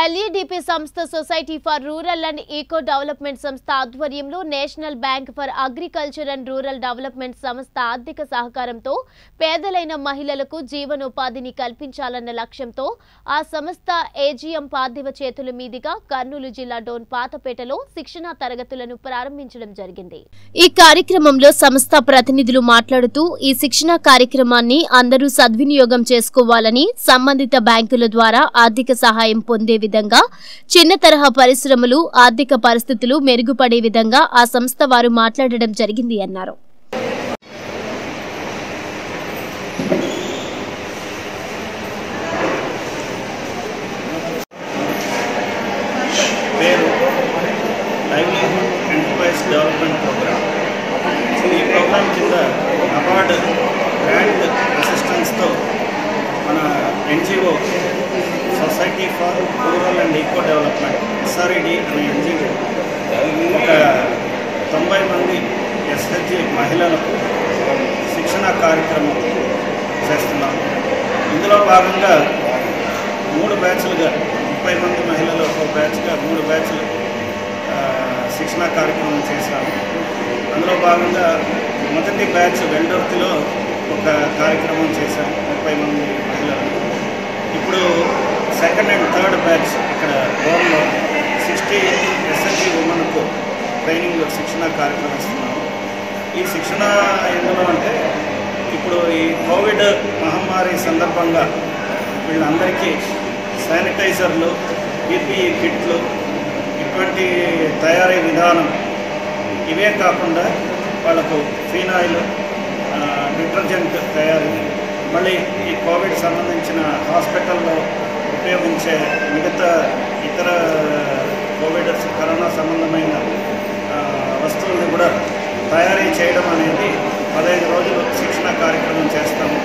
LEDP సంస్థ society for rural and eco development సంస్థ ఆధ్వర్యంలో national bank for agriculture and rural development సంస్థ ఆర్థిక సహకారంతో పేదలైన మహిళలకు జీవనోపాధిని కల్పించాలన్న లక్ష్యంతో ఆ సంస్థ ఏజీఎం పార్థివ చేతుల మీదుగా కర్నూలు జిల్లా డోన్ పాతపేటలో శిక్షణా తరగతులను ప్రారంభించడం జరిగింది ఈ కార్యక్రమంలో సంస్థ ప్రతినిధులు మాట్లాడుతూ ఈ శిక్షణా కార్యక్రమాన్ని అందరూ సద్వినియోగం చేసుకోవాలని సంబంధిత బ్యాంకుల ద్వారా ఆర్థిక సహాయం పొందే విధంగా చిన్న తరహా పరిశ్రమలు ఆర్థిక పరిస్థితులు మెరుగుపడే విధంగా ఆ సంస్థ వారు మాట్లాడడం జరిగింది అన్నారు పేరు livelihood enterprise development programme so ఈ ప్రోగ్రామ్ కింద అవార్డ్ గ్రాంట్ అసిస్టెన్స్తో మన NGO society for rural and eco development SRED అనే ఎన్జిఓ ఒక తొంభై మంది ఎస్హెచ్జి మహిళలకు శిక్షణ కార్యక్రమం చేస్తున్నాం ఇందులో భాగంగా మూడు బ్యాచ్లుగా ముప్పై మంది మహిళలు ఒక బ్యాచ్గా మూడు బ్యాచ్లు ఆ, శిక్షణా కార్యక్రమం చేశాము అందులో భాగంగా మొదటి బ్యాచ్ వెల్డర్తిలో ఒక కార్యక్రమం చేశాము ముప్పై మంది మహిళలు ఇప్పుడు సెకండ్ అండ్ థర్డ్ బ్యాచ్ ఇక్కడ గోర్లో సిక్స్టీ ఎస్ఎస్జి ఉమెన్కు ట్రైనింగ్ శిక్షణ కార్యక్రమం ఇస్తున్నాము ఈ శిక్షణ ఎందులో అంటే ఇప్పుడు ఈ కోవిడ్ మహమ్మారి సందర్భంగా వీళ్ళందరికీ శానిటైజర్లు పీపీఈ కిట్లు ఇటువంటి తయారీ విధానం ఇవే కాకుండా వాళ్ళకు ఫీనాయిల్ ఆ, డిటర్జెంట్ తయారీ మళ్ళీ ఈ కోవిడ్ సంబంధించిన హాస్పిటల్లో ఉపయోగించే మిగతా ఇతర కోవిడ్ కరోనా సంబంధమైన ఆ, వస్తువుల్ని కూడా తయారీ చేయడం అనేది పదహైదు రోజులు శిక్షణ కార్యక్రమం చేస్తాము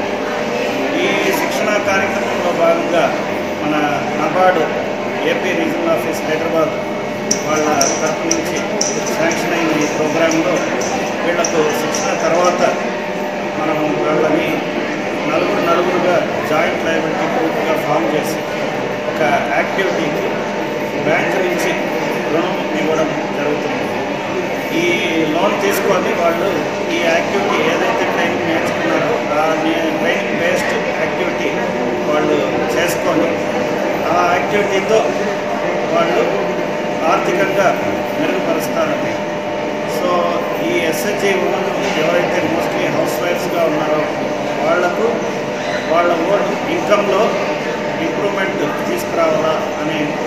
ఈ శిక్షణా కార్యక్రమంలో భాగంగా మన NABARD AP regional office Hyderabad వాళ్ళ తరపు నుంచి శాంక్షన్ అయిన ఈ ప్రోగ్రాంలో వీళ్లకు శిక్షణ తర్వాత మనం వాళ్ళని నలుగురు నలుగురుగా జాయింట్ లైబిలిటీ గ్రూప్గా ఫామ్ చేసి ఒక యాక్టివిటీకి బ్యాంక్ నుంచి రుణం ఇవ్వడం జరుగుతుంది ఈ లోన్ తీసుకొని వాళ్ళు ఈ యాక్టివిటీ ఏదైతే ట్రైనింగ్ నేర్చుకున్నారో ఆ నే- ట్రైనింగ్ బేస్డ్ యాక్టివిటీ వాళ్ళు చేసుకొని ఆ యాక్టివిటీతో వాళ్ళు ఆర్థికంగా మెరుగుపరుస్తారండి సో ఈ ఎస్హెచ్జి ఉమెన్ ఎవరైతే మోస్ట్లీ హౌస్ వైఫ్స్గా ఉన్నారో వాళ్లకు వాళ్ళ ఓన్ ఇన్కంలో ఇంప్రూవ్మెంట్ తీసుకురావాలా అనే